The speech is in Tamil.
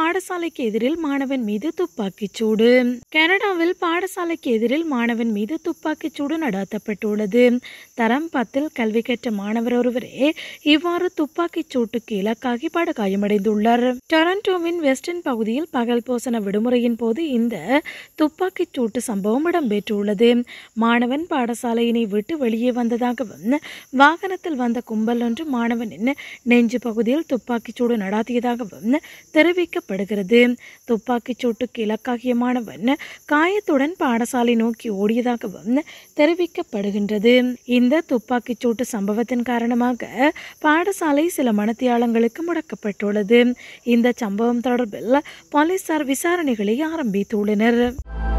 பாடசாலைக்கு எதிரில் மாணவன் மீது துப்பாக்கிச் சூடு கனடாவில் பாடசாலைக்கு எதிரில் மாணவன் மீது துப்பாக்கிச் சூடு நடாத்தப்பட்டுள்ளது தரம் பத்தில் கல்வி கற்ற மாணவர் ஒருவரே இவ்வாறு துப்பாக்கிச் சூட்டுக்கு இலக்காகி படுகாயமடைந்துள்ளார் டொரண்டோவின் வெஸ்டர்ன் பகுதியில் பகல் போசன விடுமுறையின் போது இந்த துப்பாக்கிச் சூட்டு சம்பவம் இடம்பெற்றுள்ளது மாணவன் பாடசாலையினை விட்டு வெளியே வந்ததாகவும் வாகனத்தில் வந்த கும்பல் ஒன்று மாணவனின் நெஞ்சு பகுதியில் துப்பாக்கிச் சூடு நடாத்தியதாகவும் தெரிவிக்கப்படுகிறது துப்பாக்கிச் சூட்டுக்கு இலக்காகிய மாணவன் காயத்துடன் பாடசாலை நோக்கி ஓடியதாகவும் தெரிவிக்கப்படுகின்றது இந்த துப்பாக்கிச் சூட்டு சம்பவத்தின் காரணமாக பாடசாலை சில மனத்தியாளங்களுக்கு முடக்கப்பட்டுள்ளது இந்த சம்பவம் தொடர்பில் போலீசார் விசாரணைகளை ஆரம்பித்துள்ளனர்